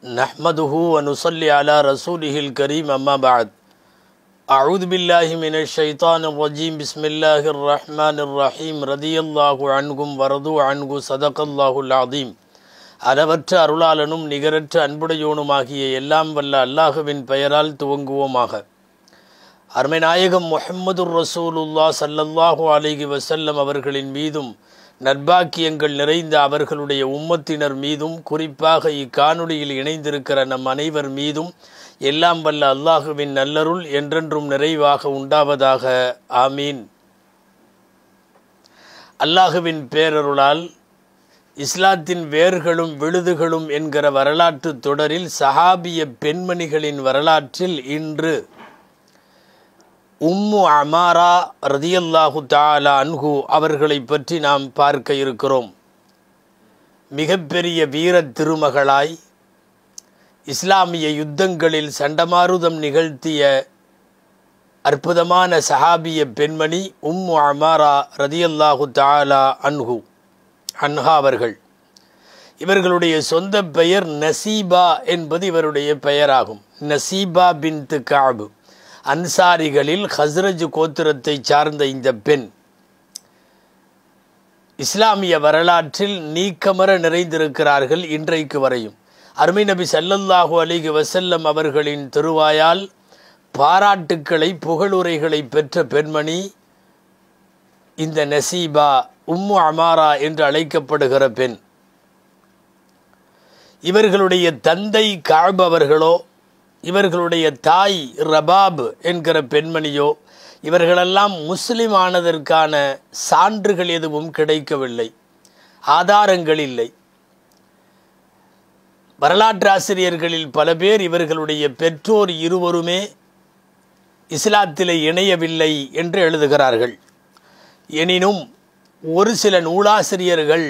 نحمده ونصلي على رسوله الكريم أما بعد أعوذ بالله من الشيطان الرجيم بسم الله الرحمن الرحيم رضي الله عنكم ورضوا عنه صدق الله العظيم அளவற்ற அருளாளனும் நிகரற்ற அன்புடையோனுமாகிய எல்லாம் வல்ல அல்லாஹுவின் பெயரால் துவங்குவோமாக அருமைநாயகம் முஹம்மது ரசூலுல்லா சல்லல்லாஹு அலைஹி வசல்லம் அவர்களின் மீதும் நற்பாக்கியங்கள் நிறைந்த அவர்களுடைய உம்மத்தினர் மீதும் குறிப்பாக இக்காணொளியில் இணைந்திருக்கிற நம் அனைவர் மீதும் எல்லாம் வல்ல அல்லாஹுவின் நல்லருள் என்றென்றும் நிறைவாக உண்டாவதாக ஆமீன் அல்லாஹுவின் பேரருளால் இஸ்லாத்தின் வேர்களும் விழுதுகளும் என்கிற வரலாற்று தொடரில் சஹாபிய பெண்மணிகளின் வரலாற்றில் இன்று உம்மு அமாரா ரதியல்லாஹு தாலா அன்ஹு அவர்களை பற்றி நாம் பார்க்க இருக்கிறோம் மிகப்பெரிய வீர திருமகளாய் இஸ்லாமிய யுத்தங்களில் சண்டமாருதம் நிகழ்த்திய அற்புதமான சஹாபிய பெண்மணி உம்மு அமாரா ரதியல்லாஹு தாலா அன்ஹு அன்ஹா அவர்கள் இவர்களுடைய சொந்த பெயர் நசீபா என்பது இவருடைய பெயராகும் நசீபா பின் காபு அன்சாரிகளில் ஹஸ்ரஜ் கோத்திரத்தை சார்ந்த இந்த பெண் இஸ்லாமிய வரலாற்றில் நீக்கமர நிறைந்திருக்கிறார்கள் இன்றைக்கு வரையும் அருமை நபி சல்லல்லாஹு அலிகு வசல்லம் அவர்களின் திருவாயால் பாராட்டுக்களை புகழுரைகளை பெற்ற பெண்மணி இந்த நசீபா உம்மு அமாரா என்று அழைக்கப்படுகிற பெண் இவர்களுடைய தந்தை காப் அவர்களோ இவர்களுடைய தாய் ரபாப் என்கிற பெண்மணியோ இவர்களெல்லாம் முஸ்லிம் ஆனதற்கான சான்றுகள் எதுவும் கிடைக்கவில்லை ஆதாரங்கள் இல்லை வரலாற்று ஆசிரியர்களில் பல பேர் இவர்களுடைய பெற்றோர் இருவருமே இஸ்லாத்திலே இணையவில்லை என்று எழுதுகிறார்கள் எனினும் ஒரு சில நூலாசிரியர்கள்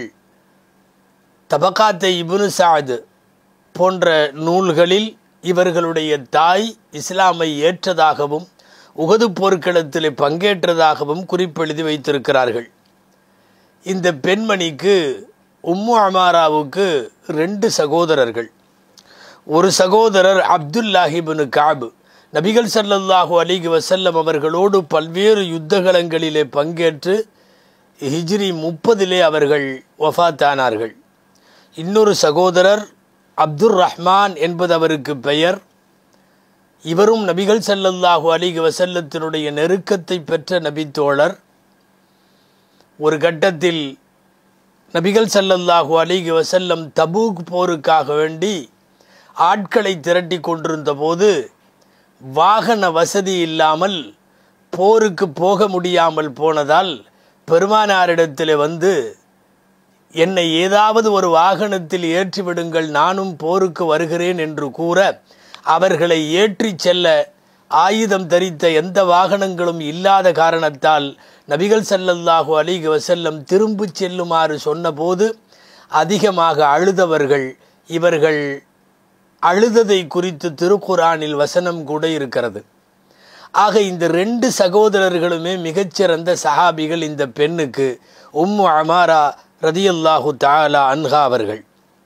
தபக்காத்தை இபுனு சாத் போன்ற நூல்களில் இவர்களுடைய தாய் இஸ்லாமை ஏற்றதாகவும் உகது போர்க்களத்தில் பங்கேற்றதாகவும் குறிப்பெழுதி வைத்திருக்கிறார்கள் இந்த பெண்மணிக்கு உம்மு அமாராவுக்கு ரெண்டு சகோதரர்கள் ஒரு சகோதரர் அப்துல்லாஹிபின் காபு நபிகள் சல்லல்லாஹு அலிகு வசல்லம் அவர்களோடு பல்வேறு யுத்தகலங்களிலே பங்கேற்று ஹிஜ்ரி முப்பதிலே அவர்கள் வஃத்தானார்கள் இன்னொரு சகோதரர் அப்துர் ரஹ்மான் என்பது அவருக்கு பெயர் இவரும் நபிகள் சல்லல்லாஹு அலிகு வசல்லத்தினுடைய நெருக்கத்தை பெற்ற நபித்தோழர் ஒரு கட்டத்தில் நபிகள் சல்லல்லாஹு அலிகு வசல்லம் தபூக் போருக்காக வேண்டி ஆட்களை திரட்டி கொண்டிருந்த போது வாகன வசதி இல்லாமல் போருக்கு போக முடியாமல் போனதால் பெருமானாரிடத்தில் வந்து என்னை ஏதாவது ஒரு வாகனத்தில் ஏற்றிவிடுங்கள் நானும் போருக்கு வருகிறேன் என்று கூற அவர்களை ஏற்றிச் செல்ல ஆயுதம் தரித்த எந்த வாகனங்களும் இல்லாத காரணத்தால் நபிகள் சல்லல்லாஹு அலிக வசல்லம் திரும்பிச் செல்லுமாறு சொன்னபோது அதிகமாக அழுதவர்கள் இவர்கள் அழுததை குறித்து திருக்குரானில் வசனம் கூட இருக்கிறது ஆக இந்த ரெண்டு சகோதரர்களுமே மிகச்சிறந்த சஹாபிகள் இந்த பெண்ணுக்கு உம்மு அமாரா ரதியல்லாஹு தாலா அன்ஹா அவர்கள்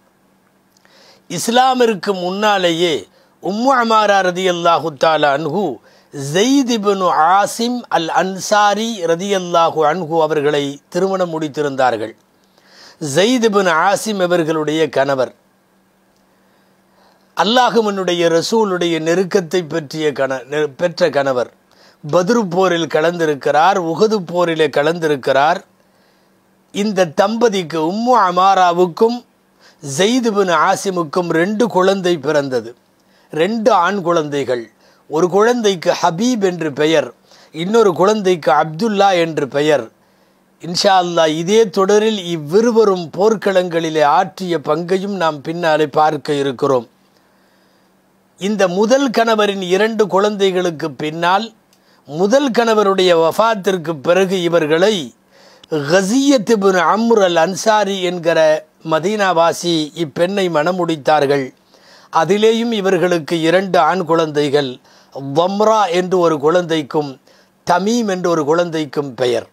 இஸ்லாமிற்கு முன்னாலேயே உம்மு அமாரா ரதியல்லாஹு தாலா அன்ஹு ஜெயிதிபனு ஆசிம் அல் அன்சாரி ரதியல்லாஹு அன்ஹு அவர்களை திருமணம் முடித்திருந்தார்கள் ஜெயிதிபின் ஆசிம் அவர்களுடைய கணவர் அல்லாஹுமனுடைய ரசூலுடைய நெருக்கத்தை பற்றிய கண பெற்ற கணவர் பத்ரு போரில் கலந்திருக்கிறார் உகது போரிலே கலந்திருக்கிறார் இந்த தம்பதிக்கு உம்மு அமாராவுக்கும் ஜெயிதுபின் ஆசிமுக்கும் ரெண்டு குழந்தை பிறந்தது ரெண்டு ஆண் குழந்தைகள் ஒரு குழந்தைக்கு ஹபீப் என்று பெயர் இன்னொரு குழந்தைக்கு அப்துல்லா என்று பெயர் இன்ஷா அல்லா இதே தொடரில் இவ்விருவரும் போர்க்களங்களிலே ஆற்றிய பங்கையும் நாம் பின்னாலே பார்க்க இருக்கிறோம் இந்த முதல் கணவரின் இரண்டு குழந்தைகளுக்கு பின்னால் முதல் கணவருடைய வஃத்திற்கு பிறகு இவர்களை ஹசியத்துபின் அம்ர் அல் அன்சாரி என்கிற மதீனாவாசி இப்பெண்ணை மணமுடித்தார்கள் அதிலேயும் இவர்களுக்கு இரண்டு ஆண் குழந்தைகள் வம்ரா என்று ஒரு குழந்தைக்கும் தமீம் என்று ஒரு குழந்தைக்கும் பெயர்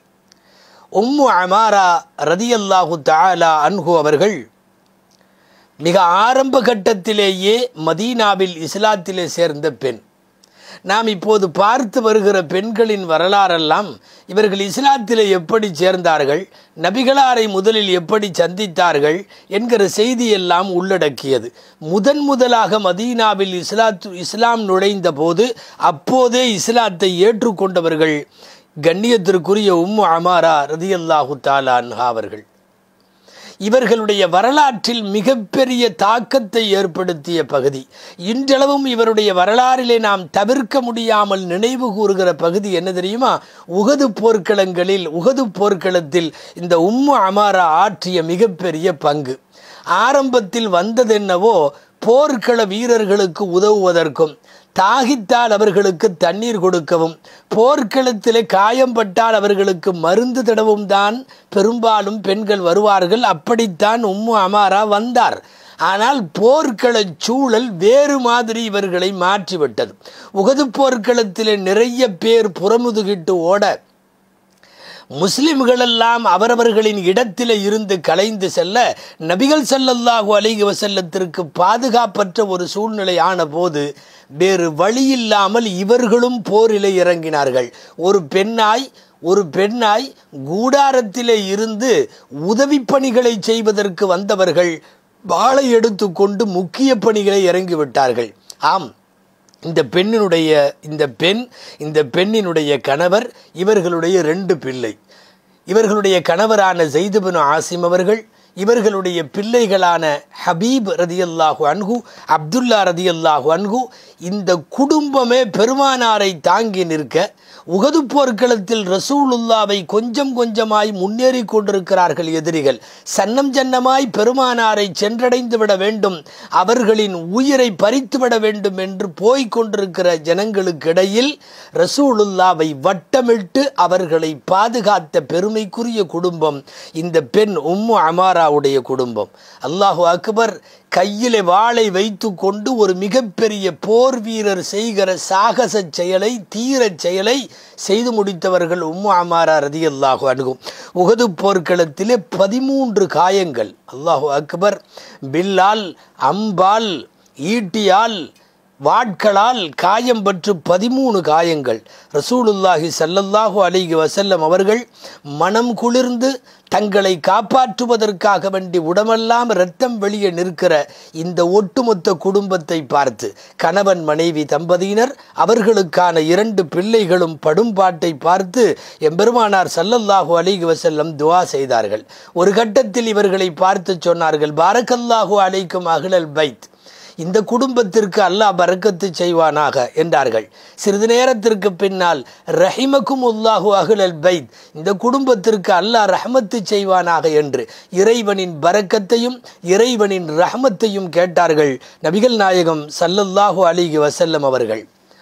உம்மு அமாரா ரதியல்லாஹு தாலா அன்ஹு அவர்கள் மிக ஆரம்ப கட்டத்திலேயே மதீனாவில் இஸ்லாத்திலே சேர்ந்த பெண் நாம் இப்போது பார்த்து வருகிற பெண்களின் வரலாறெல்லாம் இவர்கள் இஸ்லாத்திலே எப்படி சேர்ந்தார்கள் நபிகளாரை முதலில் எப்படி சந்தித்தார்கள் என்கிற செய்தியெல்லாம் உள்ளடக்கியது முதன் முதலாக மதீனாவில் இஸ்லாத்து இஸ்லாம் நுழைந்த போது அப்போதே இஸ்லாத்தை ஏற்றுக்கொண்டவர்கள் கண்ணியத்திற்குரிய உம்மு அமாரா ரதியல்லாஹு தாலான்ஹா அவர்கள் இவர்களுடைய வரலாற்றில் மிகப்பெரிய தாக்கத்தை ஏற்படுத்திய பகுதி இன்றளவும் இவருடைய வரலாறிலே நாம் தவிர்க்க முடியாமல் நினைவு கூறுகிற பகுதி என்ன தெரியுமா உகது போர்க்களங்களில் உகது போர்க்களத்தில் இந்த உம்மு அமாரா ஆற்றிய மிகப்பெரிய பங்கு ஆரம்பத்தில் வந்ததென்னவோ போர்க்கள வீரர்களுக்கு உதவுவதற்கும் தாகித்தால் அவர்களுக்கு தண்ணீர் கொடுக்கவும் போர்க்களத்திலே காயம்பட்டால் அவர்களுக்கு மருந்து தடவும் தான் பெரும்பாலும் பெண்கள் வருவார்கள் அப்படித்தான் உம்மு அமாரா வந்தார் ஆனால் போர்க்கள சூழல் வேறு மாதிரி இவர்களை மாற்றிவிட்டது உகது போர்க்களத்திலே நிறைய பேர் புறமுதுகிட்டு ஓட முஸ்லிம்களெல்லாம் அவரவர்களின் இடத்திலே இருந்து கலைந்து செல்ல நபிகள் ஸல்லல்லாஹு அலைஹி வஸல்லத்திற்கு பாதுகாப்பற்ற ஒரு சூழ்நிலை ஆன போது வேறு வழியில்லாமல் இவர்களும் போரிலே இறங்கினார்கள் ஒரு பெண்ணாய் ஒரு பெண்ணாய் கூடாரத்திலே இருந்து உதவி பணிகளை செய்வதற்கு வந்தவர்கள் வாளை எடுத்துக்கொண்டு முக்கிய பணிகளை இறங்கிவிட்டார்கள் ஆம் இந்த பெண்ணினுடைய இந்த பெண் இந்த பெண்ணினுடைய கணவர் இவர்களுடைய ரெண்டு பிள்ளை இவர்களுடைய கணவரான ஜெய்துபின் ஆசிம் அவர்கள் இவர்களுடைய பிள்ளைகளான ஹபீப் ரதியல்லாஹு அன்ஹு அப்துல்லா ரதியல்லாஹு அன்ஹு இந்த குடும்பமே பெருமானாரை தாங்கி நிற்க உகது போர்க்களத்தில் ரசூலுல்லாவை கொஞ்சம் கொஞ்சமாய் முன்னேறி கொண்டிருக்கிறார்கள் எதிரிகள் சன்னம் ஜன்னமாய் பெருமானாரை சென்றடைந்து விட வேண்டும் அவர்களின் உயிரை பறித்து விட வேண்டும் என்று போய்க் கொண்டிருக்கிற ஜனங்களுக்கிடையில் ரசூலுல்லாவை வட்டமிட்டு அவர்களை பாதுகாத்த பெருமைக்குரிய குடும்பம் இந்த பெண் உம்மு அமாராவுடைய குடும்பம் அல்லாஹு அக்பர் கையிலே வாளை வைத்து கொண்டு ஒரு மிகப்பெரிய போர் வீரர் செய்கிற சாகச செயலை தீரச் செயலை செய்து முடித்தவர்கள் உம்மு அமாரா ரதி அல்லாஹு அணுகும் உகது போர்க்களத்திலே பதிமூன்று காயங்கள் அல்லாஹு அக்பர் பில்லால் அம்பால் ஈட்டியால் வாட்களால் காயம் பற்று பதிமூணு காயங்கள் ரசூலுல்லாஹி சல்லல்லாஹு அலைஹி வசல்லம் அவர்கள் மனம் குளிர்ந்து தங்களை காப்பாற்றுவதற்காக வேண்டி உடமெல்லாம் இரத்தம் வெளியே நிற்கிற இந்த ஒட்டுமொத்த குடும்பத்தை பார்த்து கணவன் மனைவி தம்பதியினர் அவர்களுக்கான இரண்டு பிள்ளைகளும் படும் பாட்டை பார்த்து எம்பெருமானார் சல்லல்லாஹு அலைஹி வசல்லம் துவா செய்தார்கள் ஒரு கட்டத்தில் இவர்களை பார்த்து சொன்னார்கள் பாரக்கல்லாஹு அலைக்கும் அகிலல் பைத் இந்த குடும்பத்திற்கு அல்லாஹ் பறக்கத்து செய்வானாக என்றார்கள் சிறிது நேரத்திற்கு பின்னால் ரஹிமக்கும் உல்லாஹு அகுலல் பைத் இந்த குடும்பத்திற்கு அல்லாஹ் ரஹமத்து செய்வானாக என்று இறைவனின் பறக்கத்தையும் இறைவனின் ரஹமத்தையும் கேட்டார்கள் நபிகள் நாயகம் சல்லல்லாஹு அலிகி வசல்லம் அவர்கள்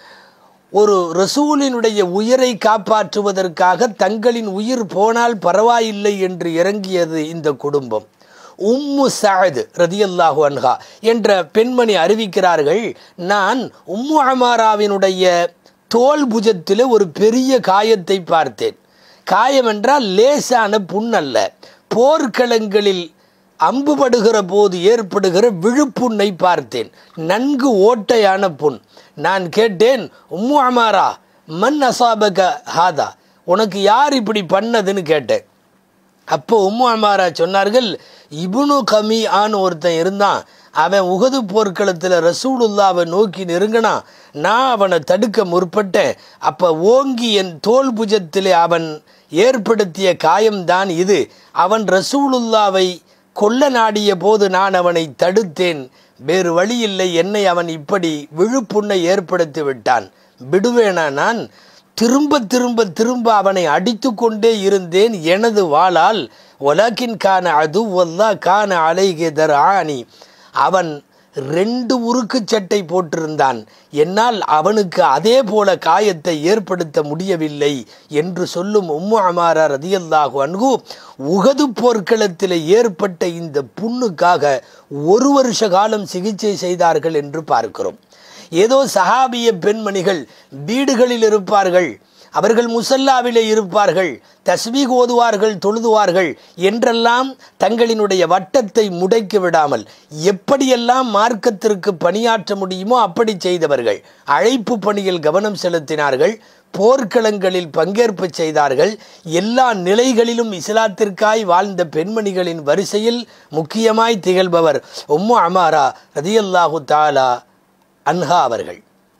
ஒரு ரசூலினுடைய உயிரை காப்பாற்றுவதற்காக தங்களின் உயிர் போனால் பரவாயில்லை என்று இறங்கியது இந்த குடும்பம் உம்மு சாத் ரதியல்லாஹு அன்ஹா என்ற பெண்மணி அறிவிக்கிறார்கள் நான் உம்மு அமாராவினுடைய தோல் புஜத்தில் ஒரு பெரிய காயத்தை பார்த்தேன் காயம் என்றால் லேசான புண் அல்ல போர்க்களங்களில் அம்புபடுகிற போது ஏற்படுகிற விழுப்புண்ணை பார்த்தேன் நன்கு ஓட்டையான புண் நான் கேட்டேன் உம்மு அமாரா மண் அசாபக ஹாதா உனக்கு யார் இப்படி பண்ணதுன்னு கேட்டேன் அப்போ உம்மு அமாரா சொன்னார்கள் இபுனு கமி ஆன்னு ஒருத்தன் இருந்தான் அவன் உகது போர்க்களத்தில் ரசூலுல்லாவை நோக்கி நெருங்கினான் நான் அவனை தடுக்க முற்பட்டேன் அப்போ ஓங்கி என் தோல் புஜத்திலே அவன் ஏற்படுத்திய காயம்தான் இது அவன் ரசூலுல்லாவை கொல்ல நாடிய போது நான் அவனை தடுத்தேன் வேறு வழியில்லை என்னை அவன் இப்படி விழுப்புண்ணை ஏற்படுத்தி விட்டான் விடுவேனா நான் திரும்ப திரும்ப திரும்ப அவனை அடித்து கொண்டே இருந்தேன் எனது வாளால் ஒலக்கின் கான அது ஒல்லா கான அலைகேதர் ஆணி அவன் ரெண்டு உருக்கு சட்டை போட்டிருந்தான் என்னால் அவனுக்கு அதே போல காயத்தை ஏற்படுத்த முடியவில்லை என்று சொல்லும் உம்மு அமாரா ரதியல்லாஹு அன்கு உகது போர்க்களத்தில் ஏற்பட்ட இந்த புண்ணுக்காக ஒரு வருஷ காலம் சிகிச்சை செய்தார்கள் என்று பார்க்கிறோம் ஏதோ சஹாபிய பெண்மணிகள் வீடுகளில் இருப்பார்கள் அவர்கள் முசல்லாவிலே இருப்பார்கள் தஸ்பீக் ஓதுவார்கள் தொழுதுவார்கள் என்றெல்லாம் தங்களினுடைய வட்டத்தை முடைக்க விடாமல் எப்படியெல்லாம் மார்க்கத்திற்கு பணியாற்ற முடியுமோ அப்படி செய்தவர்கள் அழைப்பு பணியில் கவனம் செலுத்தினார்கள் போர்க்களங்களில் பங்கேற்பு செய்தார்கள் எல்லா நிலைகளிலும் இஸ்லாத்திற்காய் வாழ்ந்த பெண்மணிகளின் வரிசையில் முக்கியமாய் திகழ்பவர் உம்மு அமாரா ரதியல்லாஹு தாலா அன்ஹா அவர்கள்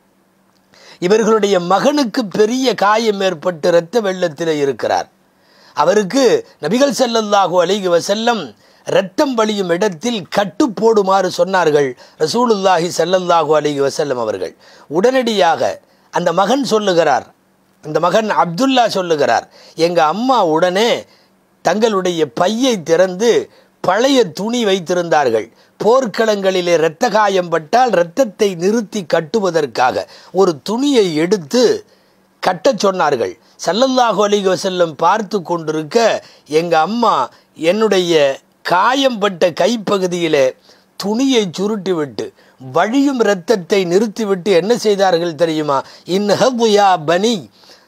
இவர்களுடைய மகனுக்கு பெரிய காயம் ஏற்பட்டு இரத்த வெள்ளத்தில் இருக்கிறார் அவருக்கு நபிகள் ஸல்லல்லாஹு அலைஹி வஸல்லம் இரத்தம் வழியும் இடத்தில் கட்டு போடுமாறு சொன்னார்கள் ரசூலுல்லாஹி ஸல்லல்லாஹு அலைஹி வஸல்லம் அவர்கள் உடனடியாக அந்த மகன் சொல்லுகிறார் அந்த மகன் அப்துல்லா சொல்லுகிறார் எங்க அம்மா உடனே தங்களுடைய பையை திறந்து பழைய துணி வைத்திருந்தார்கள் போர்க்களங்களிலே இரத்த காயம் பட்டால் இரத்தத்தை நிறுத்தி கட்டுவதற்காக ஒரு துணியை எடுத்து கட்டச் சொன்னார்கள் சல்லல்லாஹு அலைஹி வஸல்லம் பார்த்து கொண்டிருக்க எங்க அம்மா என்னுடைய காயம்பட்ட கைப்பகுதியிலே துணியை சுருட்டி விட்டு வழியும் இரத்தத்தை நிறுத்திவிட்டு என்ன செய்தார்கள் தெரியுமா இன்ஹபு யா பனி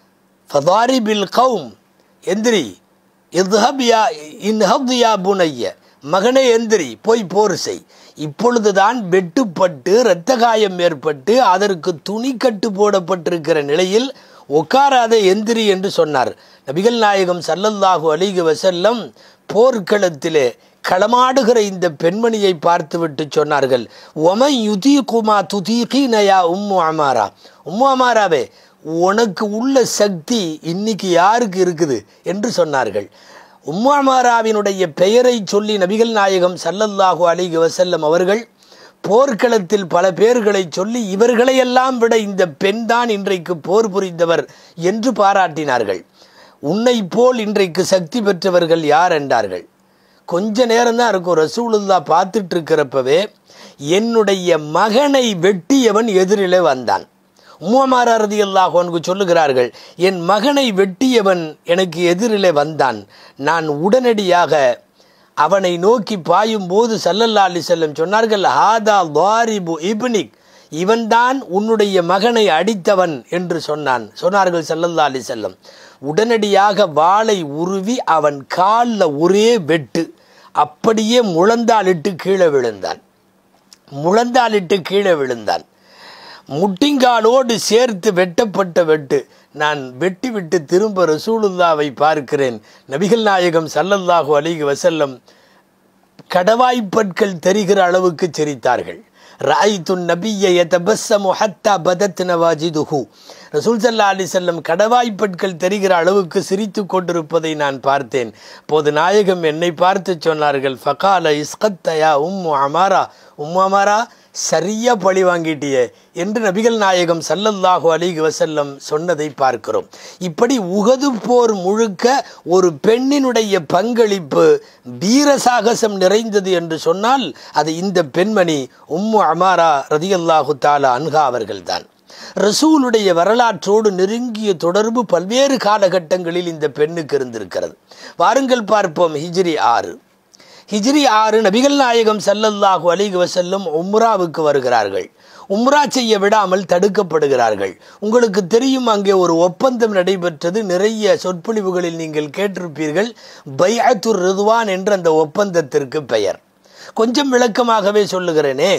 ஃபதாரிபில் கௌம் எந்திரி இத்ஹப் யா இன்ஹப் யா புனைய மகனே எந்திரி போய் போர் செய் இப்பொழுதுதான் வெட்டுப்பட்டு இரத்த காயம் ஏற்பட்டு அதற்கு துணி கட்டு போடப்பட்டிருக்கிற நிலையில் உட்காராத எந்திரி என்று சொன்னார் நபிகள் நாயகம் சல்லல்லாஹு அலிக வசல்லம் போர்க்களத்திலே களமாடுகிற இந்த பெண்மணியை பார்த்துவிட்டு சொன்னார்கள் ஒமை யுதி குமா துதீகி நயா உம்மு அமாரா உம்மு அமாராவே உனக்கு உள்ள சக்தி இன்னைக்கு யாருக்கு இருக்குது என்று சொன்னார்கள் உம்மாமாராவினுடைய பெயரை சொல்லி நபிகள் நாயகம் சல்லல்லாஹு அலிக வசல்லம் அவர்கள் போர்க்களத்தில் பல பேர்களை சொல்லி இவர்களையெல்லாம் விட இந்த பெண் தான் இன்றைக்கு போர் புரிந்தவர் என்று பாராட்டினார்கள் உன்னை போல் இன்றைக்கு சக்தி பெற்றவர்கள் யார் என்றார்கள் கொஞ்ச நேரம் தான் இருக்கும் ரசூலுல்லா பார்த்துட்டு இருக்கிறப்பவே என்னுடைய மகனை வெட்டியவன் எதிரிலே வந்தான் உம்மமாரதி அல்லாஹோனுக்கு சொல்லுகிறார்கள் என் மகனை வெட்டியவன் எனக்கு எதிரிலே வந்தான் நான் உடனடியாக அவனை நோக்கி பாயும் போது சல்லல்லா அலி செல்லம் சொன்னார்கள் ஹாதா வாரிபு இப்னிக் இவன்தான் உன்னுடைய மகனை அடித்தவன் என்று சொன்னான் சொன்னார்கள் சல்லல்லா அலி செல்லம் உடனடியாக வாளை உருவி அவன் காலில் ஒரே வெட்டு அப்படியே முழந்தாலிட்டு கீழே விழுந்தான் முழந்தாலிட்டு கீழே விழுந்தான் முட்டிங்காலோடு சேர்த்து வெட்டப்பட்ட வெட்டு நான் வெட்டி விட்டு திரும்ப ரசூலுல்லாவை பார்க்கிறேன் நபிகள் நாயகம் சல்லல்லாஹு அலிக வசல்லம் கடவாய்ப்பற்கள் தெரிகிற அளவுக்கு சிரித்தார்கள் ராய்து நபிய எதபஸ்ஸமு ஹத்தா பதத் நவாஜிதுஹு ரசூல் சல்லா அலி செல்லம் கடவாய்ப்பற்கள் தெரிகிற அளவுக்கு சிரித்து கொண்டிருப்பதை நான் பார்த்தேன் போது நாயகம் என்னை பார்த்து சொன்னார்கள் ஃபகால இஸ்கத்தயா உம்மு அமாரா உம்மு அமாரா சரியா பழி வாங்கிட்டியே என்று நபிகள் நாயகம் சல்லல்லாஹு அலிஹி வசல்லம் சொன்னதை பார்க்கிறோம் இப்படி உகது போர் முழுக்க ஒரு பெண்ணினுடைய பங்களிப்பு வீரசாகசம் நிறைந்தது என்று சொன்னால் அது இந்த பெண்மணி உம்மு அமாரா ரதியல்லாஹு தாலா அன்ஹா அவர்கள்தான் ரசூலுடைய வரலாற்றோடு நெருங்கிய தொடர்பு பல்வேறு காலகட்டங்களில் இந்த பெண்ணுக்கு இருந்திருக்கிறது வாருங்கள் பார்ப்போம் ஹிஜ்ரி ஆறு ஹிஜ்ரி ஆறு நபிகள் நாயகம் சல்லல்லாஹு அலிக வசல்லம் உம்ராவுக்கு வருகிறார்கள் உம்ரா செய்ய விடாமல் தடுக்கப்படுகிறார்கள் உங்களுக்கு தெரியும் அங்கே ஒரு ஒப்பந்தம் நடைபெற்றது நிறைய சொற்பொழிவுகளில் நீங்கள் கேட்டிருப்பீர்கள் பைஅத்துர் ரிதுவான் என்ற அந்த ஒப்பந்தத்திற்கு பெயர் கொஞ்சம் விளக்கமாகவே சொல்லுகிறேனே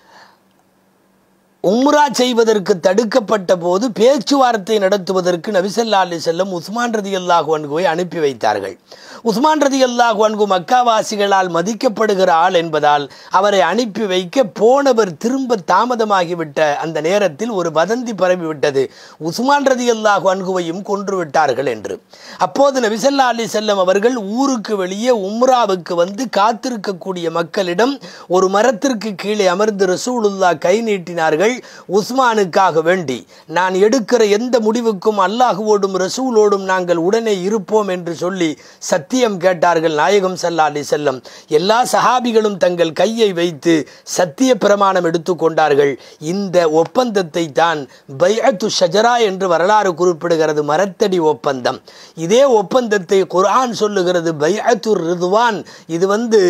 உம்ரா செய்வதற்கு தடுக்கப்பட்ட போது பேச்சுவார்த்தை நடத்துவதற்கு நபிசல்லா அலி செல்லம் உஸ்மான் ரதி அல்லாஹு அன்குவை அனுப்பி வைத்தார்கள் உஸ்மான் ரதி அல்லாஹு அன்கு மக்காவாசிகளால் மதிக்கப்படுகிற ஆள் என்பதால் அவரை அனுப்பி வைக்க போனவர் திரும்ப தாமதமாகிவிட்ட அந்த நேரத்தில் ஒரு வதந்தி பரவிவிட்டது உஸ்மான் ரதி அல்லாஹு அன்குவையும் கொன்று விட்டார்கள் என்று அப்போது நபிசல்லா அலி செல்லம் அவர்கள் ஊருக்கு வெளியே உம்ராவுக்கு வந்து காத்திருக்கக்கூடிய மக்களிடம் ஒரு மரத்திற்கு கீழே அமர்ந்து ரசூலுல்லா கை நீட்டினார்கள் உஸ்மானுக்காக வேண்டி நான் எடுக்கிற எந்த முடிவுக்கும் அல்லாஹுவோடும் ரசூலோடும் நாங்கள் உடனே இருப்போம் என்று சொல்லி சத்தியம் கேட்டார்கள் நாயகம் சல்லா அலி செல்லம் எல்லா சஹாபிகளும் தங்கள் கையை வைத்து சத்திய பிரமாணம் எடுத்துக்கொண்டார்கள் இந்த ஒப்பந்தத்தை தான் பைஅத்து ஷஜரா என்று வரலாறு குறிப்பிடுகிறது மரத்தடி ஒப்பந்தம் இதே ஒப்பந்தத்தை குர்ஆன் சொல்லுகிறது பைஅத்து ரிதுவான் இது வந்து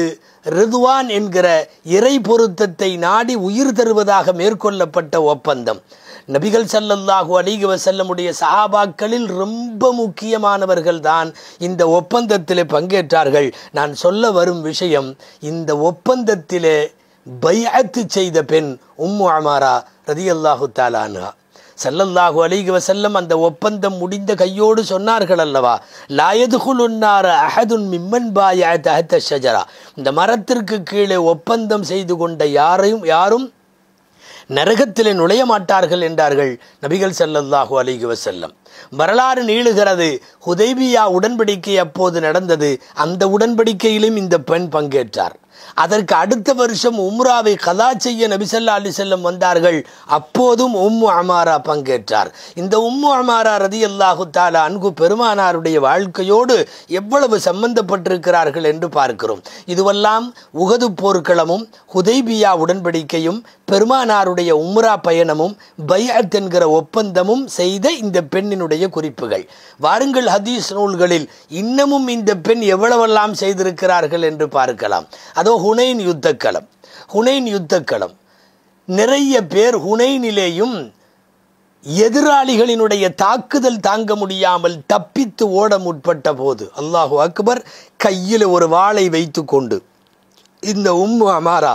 ரிதுவான் என்கிற இறை பொருத்தத்தை நாடி உயிர் தருவதாக மேற்கொள்ளப்பட்ட ஒப்பந்தம் நபிகள் ஸல்லல்லாஹு அலைஹி வஸல்லமுடைய சஹாபாக்களில் ரொம்ப முக்கியமானவர்கள் தான் இந்த ஒப்பந்தத்திலே பங்கேற்றார்கள் நான் சொல்ல வரும் விஷயம் இந்த ஒப்பந்தத்திலே பைஅத்து செய்த பெண் உம்மு அமாரா ரதியல்லாஹு தாலான்ஹா ஸல்லல்லாஹு அலைஹி வஸல்லம் அந்த ஒப்பந்தம் முடிந்த கையோடு சொன்னார்கள் அல்லவா லாயதுகுலுன்னார அஹதுன் மிம்மன் பாய தஹத்த ஷஜரா இந்த மரத்திற்கு கீழே ஒப்பந்தம் செய்து கொண்ட யாரையும் யாரும் நரகத்திலே நுழைய மாட்டார்கள் என்றார்கள் நபிகள் ஸல்லல்லாஹு அலைஹி வஸல்லம் வரலாறு நீளுகிறது ஹுதைபியா உடன்படிக்கை அப்போது நடந்தது அந்த உடன்படிக்கையிலும் இந்த பெண் பங்கேற்றார் அதற்கு அடுத்த வருஷம் உம்ராவை கதா செய்ய நபிசல்லா அலி செல்லம் வந்தார்கள் அப்போதும் உம்மு அமாரா பங்கேற்றார் இந்த உம்மு அமாரா ரதி அல்லாஹு தாலா அன்கு பெருமானாருடைய வாழ்க்கையோடு எவ்வளவு சம்பந்தப்பட்டிருக்கிறார்கள் என்று பார்க்கிறோம் இதுவெல்லாம் உகது போர்க்களமும் ஹுதைபியா உடன்படிக்கையும் பெருமானாருடைய உம்ரா பயணமும் பைஅத் என்கிற ஒப்பந்தமும் செய்த இந்த பெண்ணினுடைய குறிப்புகள் வாருங்கள் ஹதீஸ் நூல்களில் இன்னமும் இந்த பெண் எவ்வளவெல்லாம் செய்திருக்கிறார்கள் என்று பார்க்கலாம் அதோ ஹுனைன் யுத்தக்களம் ஹுனைன் யுத்தக்களம் நிறைய பேர் ஹுனைனிலேயும் எதிராளிகளினுடைய தாக்குதல் தாங்க முடியாமல் தப்பித்து ஓட முற்பட்ட போது அல்லாஹு அக்பர் கையில் ஒரு வாளை வைத்துக்கொண்டு இந்த உம்மு அமாரா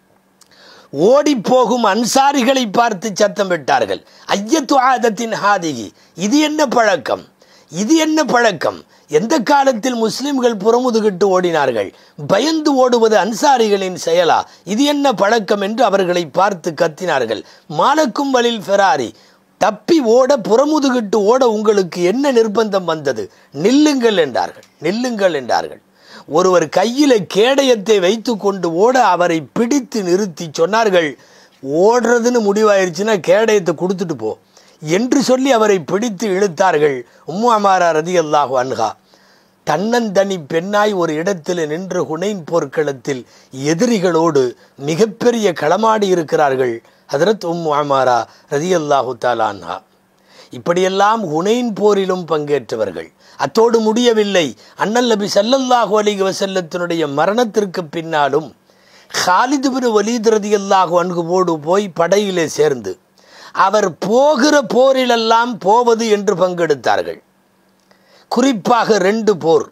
ஓடிப்போகும் அன்சாரிகளை பார்த்து சத்தம் விட்டார்கள் ஐயத்து ஆதத்தின் ஹாதிகி இது என்ன பழக்கம் இது என்ன பழக்கம் எந்த காலத்தில் முஸ்லிம்கள் புறமுதுகிட்டு ஓடினார்கள் பயந்து ஓடுவது அன்சாரிகளின் செயலா இது என்ன பழக்கம் என்று அவர்களை பார்த்து கத்தினார்கள் மாலக்கும் வலில் ஃபெராரி தப்பி ஓட புறமுதுகிட்டு ஓட உங்களுக்கு என்ன நிர்பந்தம் வந்தது நில்லுங்கள் என்றார்கள் நில்லுங்கள் என்றார்கள் ஒருவர் கையில கேடயத்தை வைத்து கொண்டு ஓட அவரை பிடித்து நிறுத்தி சொன்னார்கள் ஓடுறதுன்னு முடிவாயிருச்சுன்னா கேடயத்தை கொடுத்துட்டு போ என்று சொல்லி அவரை பிடித்து இழுத்தார்கள் உம்மு அமாரா ரதி அல்லாஹு அன்ஹா தன்னந்தனி பெண்ணாய் ஒரு இடத்தில் நின்று ஹுனைன் போர்க்களத்தில் எதிரிகளோடு மிகப்பெரிய களமாடி இருக்கிறார்கள் ஹதரத் உம்மு அமாரா ரதி அல்லாஹு தாலான்ஹா இப்படியெல்லாம் ஹுனைன் போரிலும் பங்கேற்றவர்கள் அத்தோடு முடியவில்லை அண்ணல் நபி சல்லல்லாஹு அலைஹி வஸல்லத்தினுடைய மரணத்திற்கு பின்னாலும் ஹாலிது பின் வலீத் ரதியல்லாஹு அன்குவோடு போய் படையிலே சேர்ந்து அவர் போகிற போரிலெல்லாம் போவது என்று பங்கெடுத்தார்கள் குறிப்பாக ரெண்டு போர்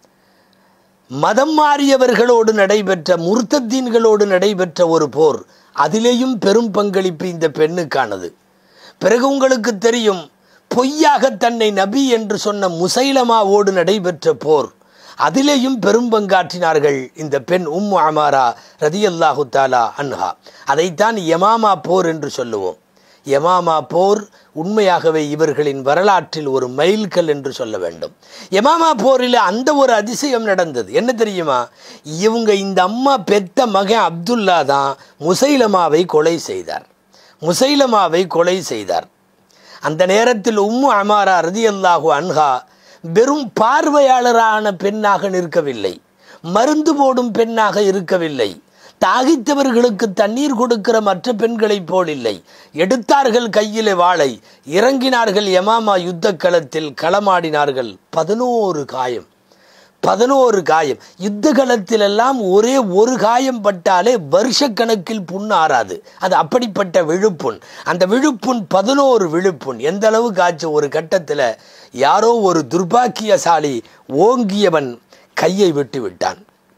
மதம் மாறியவர்களோடு நடைபெற்ற முர்த்தத்தீன்களோடு நடைபெற்ற ஒரு போர் அதிலேயும் பெரும் பங்களிப்பு இந்த பெண்ணுக்கானது பிறகு உங்களுக்கு தெரியும் பொய்யாக தன்னை நபி என்று சொன்ன முசைலமாவோடு நடைபெற்ற போர் அதிலேயும் பெரும் பங்காற்றினார்கள் இந்த பெண் உம் அமாரா ரதியல்லாஹு தாலா அன்ஹா அதைத்தான் யமாமா போர் என்று சொல்லுவோம் யமாமா போர் உண்மையாகவே இவர்களின் வரலாற்றில் ஒரு மைல்கல் என்று சொல்ல வேண்டும் யமாமா போரில் அந்த ஒரு அதிசயம் நடந்தது என்ன தெரியுமா இவங்க இந்த அம்மா பெத்த மகன் அப்துல்லா தான் முசைலமாவை கொலை செய்தார் முசைலமாவை கொலை செய்தார் அந்த நேரத்தில் உம்மு அமாரா ரதியல்லாஹு அன்ஹா வெறும் பார்வையாளரான பெண்ணாக நிற்கவில்லை மருந்து போடும் பெண்ணாக இருக்கவில்லை தாகித்தவர்களுக்கு தண்ணீர் கொடுக்கிற மற்ற பெண்களைப் போல் இல்லை எடுத்தார்கள் கையிலே வாளை இறங்கினார்கள் யமாமா யுத்த களத்தில் களமாடினார்கள் பதினோரு காயம் பதினோரு காயம் யுத்த களத்திலெல்லாம் ஒரே ஒரு காயம் பட்டாலே வருஷக்கணக்கில் புண் ஆறாது அது அப்படிப்பட்ட விழுப்புண் அந்த விழுப்புண் பதினோரு விழுப்புண் எந்த அளவு காய்ச்ச ஒரு கட்டத்தில் யாரோ ஒரு துர்பாக்கியசாலி ஓங்கியவன் கையை விட்டு விட்டான்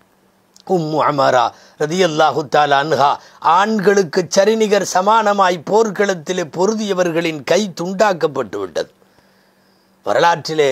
உம்மு அமரா ரதியல்லாஹு தாலா அன்ஹா ஆண்களுக்கு சரிநிகர் சமானமாய் போர்க்களத்திலே பொருதியவர்களின் கை துண்டாக்கப்பட்டு விட்டது வரலாற்றிலே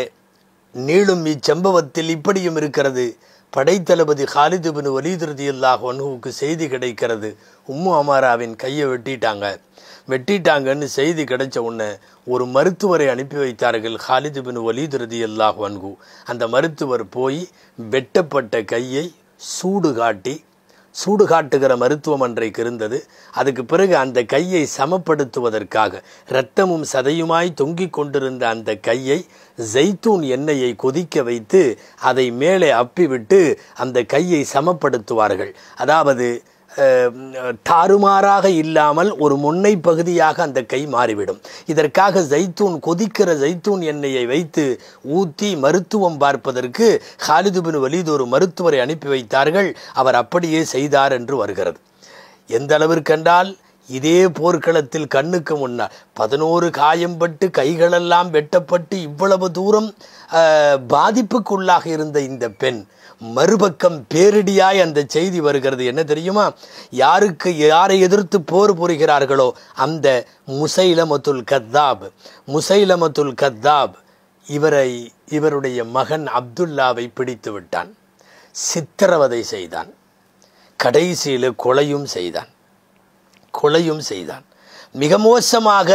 நீளும் இச்சம்பவத்தில் இப்படியும் இருக்கிறது படைத்தளபதி ஹாலிது பின் வலீத் ரதியல்லாஹு அன்ஹுவுக்கு செய்தி கிடைக்கிறது உம்மு அமாராவின் கையை வெட்டிட்டாங்க வெட்டிட்டாங்கன்னு செய்தி கிடைச்ச உடனே ஒரு மருத்துவரை அனுப்பி வைத்தார்கள் ஹாலிது பின் வலீத் ரதியல்லாஹு அன்ஹு அந்த மருத்துவர் போய் வெட்டப்பட்ட கையை சூடு காட்டி சூடு காட்டுகிற மருத்துவம் அன்றைக்கு இருந்தது அதுக்கு பிறகு அந்த கையை சமப்படுத்துவதற்காக இரத்தமும் சதையுமாய் தொங்கிக் கொண்டிருந்த அந்த கையை ஜெய்தூன் எண்ணெயை கொதிக்க வைத்து அதை மேலே அப்பிவிட்டு அந்த கையை சமப்படுத்துவார்கள் அதாவது அஹ், தாறுமாறாக இல்லாமல் ஒரு முன்னை பகுதியாக அந்த கை மாறிவிடும் இதற்காக ஜைத்தூன் கொதிக்கிற ஜைத்தூன் எண்ணெயை வைத்து ஊற்றி மருத்துவம் பார்ப்பதற்கு ஹாலிது பின் வலீத் ஒரு மருத்துவரை அனுப்பி வைத்தார்கள் அவர் அப்படியே செய்தார் என்று வருகிறது எந்த அளவிற்கென்றால் இதே போர்க்களத்தில் கண்ணுக்கு முன்னால் பதினோரு காயம்பட்டு கைகளெல்லாம் வெட்டப்பட்டு இவ்வளவு தூரம் அஹ், பாதிப்புக்குள்ளாக இருந்த இந்த பெண் மறுபக்கம் பேரிடியாய் அந்த செய்தி வருகிறது என்ன தெரியுமா யாருக்கு யாரை எதிர்த்து போர் புரிகிறார்களோ அந்த முசைலமத்துல் கத்தாப் முசைலமத்துல் கத்தாப் இவரை இவருடைய மகன் அப்துல்லாவை பிடித்து விட்டான் சித்திரவதை செய்தான் கடைசியில் கொலையும் செய்தான் கொலையும் செய்தான் மிக மோசமாக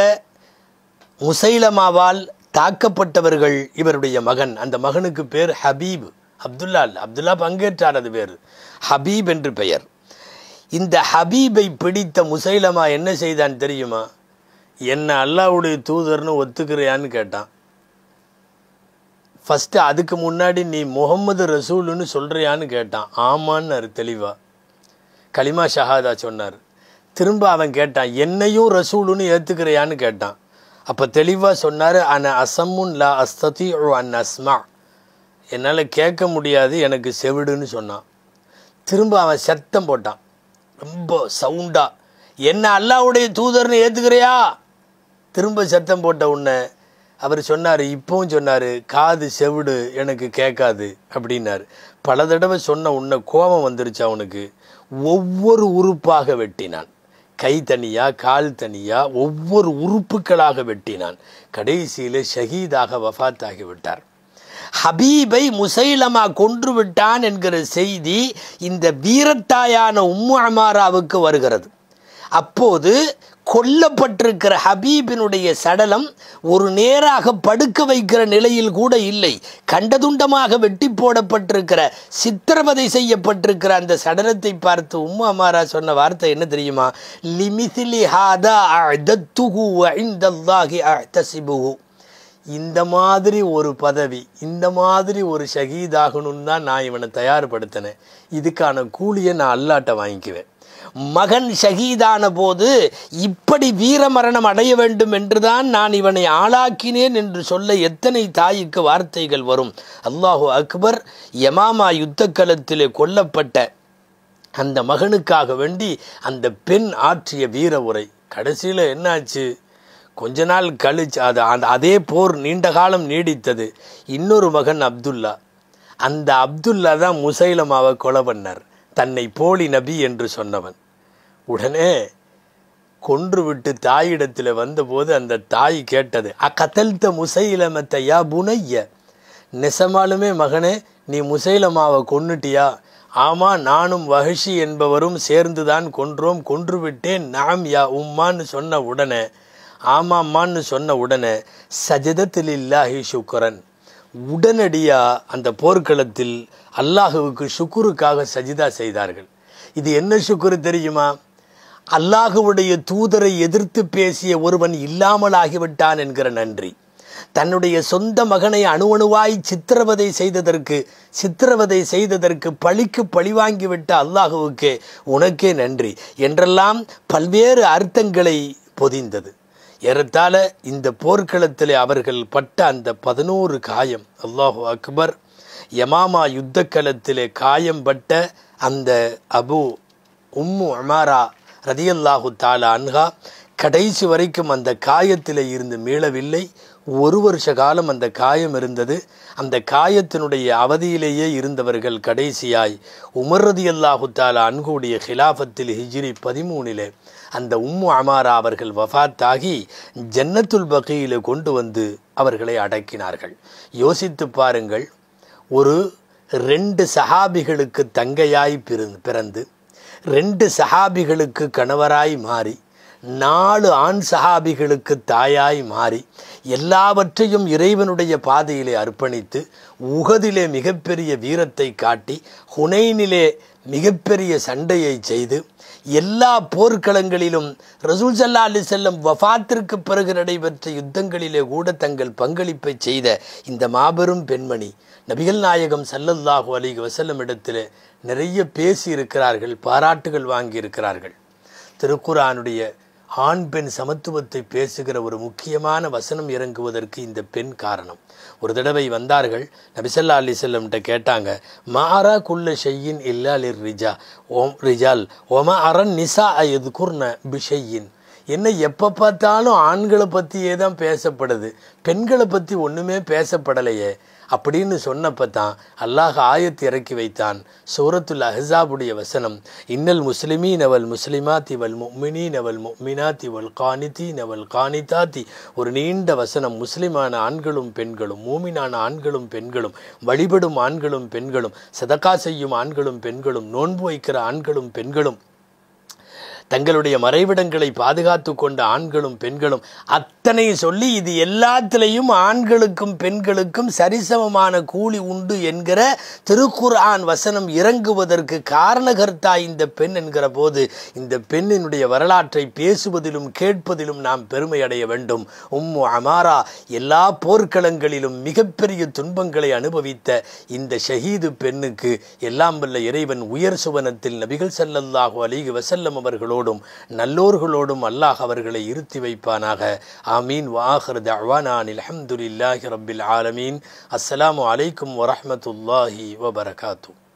முசைலமாவால் தாக்கப்பட்டவர்கள் இவருடைய மகன் அந்த மகனுக்கு பேர் ஹபீப் அப்துல்லா அல்ல அப்துல்லா பங்கேற்றார் அது பேர் ஹபீப் என்று பெயர் இந்த ஹபீபை பிடித்த முசைலமா என்ன செய்தான் தெரியுமா என்ன அல்லாவுடைய தூதர்னு ஒத்துக்கிறியான்னு கேட்டான் ஃபஸ்ட்டு அதுக்கு முன்னாடி நீ முகமது ரசூலுன்னு சொல்கிறியான்னு கேட்டான் ஆமான்னு தெளிவா கலிமா ஷஹாதா சொன்னார் திரும்ப அவன் கேட்டான் என்னையும் ரசூலுன்னு ஏற்றுக்கிறியான்னு கேட்டான் அப்போ தெளிவாக சொன்னார் அன அசம்முன் லா அஸ்ததி அன் அஸ்மா என்னால் கேட்க முடியாது எனக்கு செவிடுன்னு சொன்னான் திரும்ப அவன் சத்தம் போட்டான் ரொம்ப சவுண்டா என்ன அல்லாவுடைய தூதர்னு ஏற்றுக்கிறியா திரும்ப சத்தம் போட்ட உடனே அவர் சொன்னார் இப்பவும் சொன்னார் காது செவிடு எனக்கு கேட்காது அப்படின்னாரு பல தடவை சொன்ன உன்னை கோபம் வந்துருச்சு அவனுக்கு ஒவ்வொரு உறுப்பாக வெட்டினான் கை தனியா கால் தனியா ஒவ்வொரு உறுப்புகளாக வெட்டினான் கடைசியில் ஷஹீதாக வஃபாத்தாகி விட்டார் ஹபீபை முசைலமா கொன்று விட்டான் என்கிற செய்தி இந்த வீரத்தாயான உம்மு அமாராவுக்கு வருகிறது அப்போது கொல்லப்பட்டிருக்கிற ஹபீபினுடைய சடலம் ஒரு நேராக படுக்க வைக்கிற நிலையில் கூட இல்லை கண்டதுண்டமாக வெட்டி போடப்பட்டிருக்கிற சித்திரவதை செய்யப்பட்டிருக்கிற அந்த சடலத்தை பார்த்து உம்மா அமாரா சொன்ன வார்த்தை என்ன தெரியுமா லிமிசிலி ஹாதா அஅதத்துஹு வ இந்தல்லாஹி அஅ்தஸிபுஹு இந்த மாதிரி ஒரு பதவி இந்த மாதிரி ஒரு ஷஹீதாகணும்னு தான் நான் இவனை தயார்படுத்தினேன் இதுக்கான கூலியை நான் அல்லாட்ட வாங்கிக்குவேன் மகன் ஷஹீதான போது இப்படி வீரமரணம் அடைய வேண்டும் என்றுதான் நான் இவனை ஆளாக்கினேன் என்று சொல்ல எத்தனை தாய்க்கு வார்த்தைகள் வரும் அல்லாஹு அக்பர் யமாமா யுத்த களத்திலே கொல்லப்பட்ட அந்த மகனுக்காக வேண்டி அந்த பெண் ஆற்றிய வீர உரை கடைசியில் என்னாச்சு கொஞ்ச நாள் கழிச்சு அது அந்த அதே போர் நீண்ட காலம் நீடித்தது இன்னொரு மகன் அப்துல்லா அந்த அப்துல்லா தான் முசைலமாவை கொலை பண்ணார் தன்னை போலி நபி என்று சொன்னவன் உடனே கொன்று விட்டு தாயிடத்தில் வந்தபோது அந்த தாய் கேட்டது அக்கத்தல்த முசைலமத்தை யா புனைய நெசமாலுமே மகனே நீ முசைலமாவை கொன்னுட்டியா ஆமா நானும் வஹஷி என்பவரும் சேர்ந்துதான் கொன்றோம் கொன்று விட்டேன் நாம் யா உம்மான்னு சொன்ன உடனே ஆமாம்மான்னு சொன்ன உடனே சஜதத்தில் இல்லாஹி சுக்கரன் உடனடியா அந்த போர்க்களத்தில் அல்லாஹுவுக்கு சுக்குருக்காக சஜிதா செய்தார்கள் இது என்ன சுக்குரு தெரியுமா அல்லாஹுவுடைய தூதரை எதிர்த்து பேசிய ஒருவன் இல்லாமல் ஆகிவிட்டான் என்கிற நன்றி தன்னுடைய சொந்த மகனை அணுவணுவாய் சித்திரவதை செய்ததற்கு சித்திரவதை செய்ததற்கு பழிக்கு பழிவாங்கிவிட்ட அல்லாஹுவுக்கே உனக்கே நன்றி என்றெல்லாம் பல்வேறு அர்த்தங்களை பொதிந்தது ஏறத்தாழ இந்த போர்க்களத்தில் அவர்கள் பட்ட அந்த பதினோரு காயம் அல்லாஹு அக்பர் யமாமா யுத்த களத்திலே காயம் பட்ட அந்த அபு உம்மு அமாரா ரதியல்லாஹு தாலா அன்ஹா கடைசி வரைக்கும் அந்த காயத்தில் இருந்து மீளவில்லை ஒரு வருஷ காலம் அந்த காயம் இருந்தது அந்த காயத்தினுடைய அவதியிலேயே இருந்தவர்கள் கடைசியாய் உமர் ரதியல்லாஹு தாலா அன்குடைய ஹிலாஃபத்தில் ஹிஜ்ரி பதிமூணிலே அந்த உம்மு அமாரா அவர்கள் வஃத்தாகி ஜன்னத்துல் பகையில் கொண்டு வந்து அவர்களை அடக்கினார்கள் யோசித்து பாருங்கள் ஒரு ரெண்டு சஹாபிகளுக்கு தங்கையாய் பிறந்து பிறந்து ரெண்டு சஹாபிகளுக்கு கணவராய் மாறி நாலு ஆண் சஹாபிகளுக்கு தாயாய் மாறி எல்லாவற்றையும் இறைவனுடைய பாதையிலே அர்ப்பணித்து உகதிலே மிகப்பெரிய வீரத்தை காட்டி ஹுனைனிலே மிகப்பெரிய சண்டையை செய்து எல்லா போர்க்களங்களிலும் ரசூல் சல்லா அலி செல்லம் வஃத்திற்கு பிறகு நடைபெற்ற யுத்தங்களிலே கூட தங்கள் பங்களிப்பை செய்த இந்த மாபெரும் பெண்மணி நபிகள் நாயகம் சல்லல்லாஹு அலிக வசல்லம் இடத்தில் நிறைய பேசி இருக்கிறார்கள் பாராட்டுகள் வாங்கி இருக்கிறார்கள் திருக்குரானுடைய ஆண் பெண் சமத்துவத்தை பேசுகிற ஒரு முக்கியமான வசனம் இறங்குவதற்கு இந்த பெண் காரணம் ஒரு தடவை வந்தார்கள் நபிசல்லா அலி செல்லம்கிட்ட கேட்டாங்க மாரா குல்ல ஷெய்யின் இல்லா லிர் ரிஜா ஓம் ரிஜால் ஒம அரண் நிசா அயது குர்ன பிஷையின் என்ன எப்போ பார்த்தாலும் ஆண்களை பற்றியே தான் பேசப்படுது பெண்களை பற்றி ஒன்றுமே பேசப்படலையே அப்படின்னு சொன்னப்போ தான் அல்லாஹ் ஆயத்து இறக்கி வைத்தான் சூரத்துல் அஹ்ஸாபுடைய வசனம் இன்னல் முஸ்லிமீன் அவல் முஸ்லிமாத்தி வல் முக்மினீன் அவல் முக்மினாத்தி வல் கானித்தி நவல் கானிதாத்தி ஒரு நீண்ட வசனம் முஸ்லிமான ஆண்களும் பெண்களும் மூமினான ஆண்களும் பெண்களும் வழிபடும் ஆண்களும் பெண்களும் சதக்கா செய்யும் ஆண்களும் பெண்களும் நோன்பு வைக்கிற ஆண்களும் பெண்களும் தங்களுடைய மறைவிடங்களை பாதுகாத்து கொண்ட ஆண்களும் பெண்களும் அத்தனை சொல்லி இது எல்லாத்திலையும் ஆண்களுக்கும் பெண்களுக்கும் சரிசமமான கூலி உண்டு என்கிற திருக்குர்ஆன் வசனம் இறங்குவதற்கு காரணகர்த்தா இந்த பெண் என்கிற போது இந்த பெண்ணினுடைய வரலாற்றை பேசுவதிலும் கேட்பதிலும் நாம் பெருமை அடைய வேண்டும் உம்மு அமாரா எல்லா போர்க்களங்களிலும் மிகப்பெரிய துன்பங்களை அனுபவித்த இந்த ஷஹீது பெண்ணுக்கு எல்லாம் வல்ல இறைவன் உயர் சுவனத்தில் நபிகள் ஸல்லல்லாஹு அலைஹி வஸல்லம் அவர்களோடும் நல்லோர்களோடும் அல்லாஹ் அவர்களை இருத்தி வைப்பானாக ஆமீன் வாஹர் தஅவானான் அல்ஹம்துலில்லாஹி ரப்பில் ஆலமீன் அஸ்ஸலாமு அலைக்கும் வரஹ்மத்துல்லாஹி வபரகாத்துஹு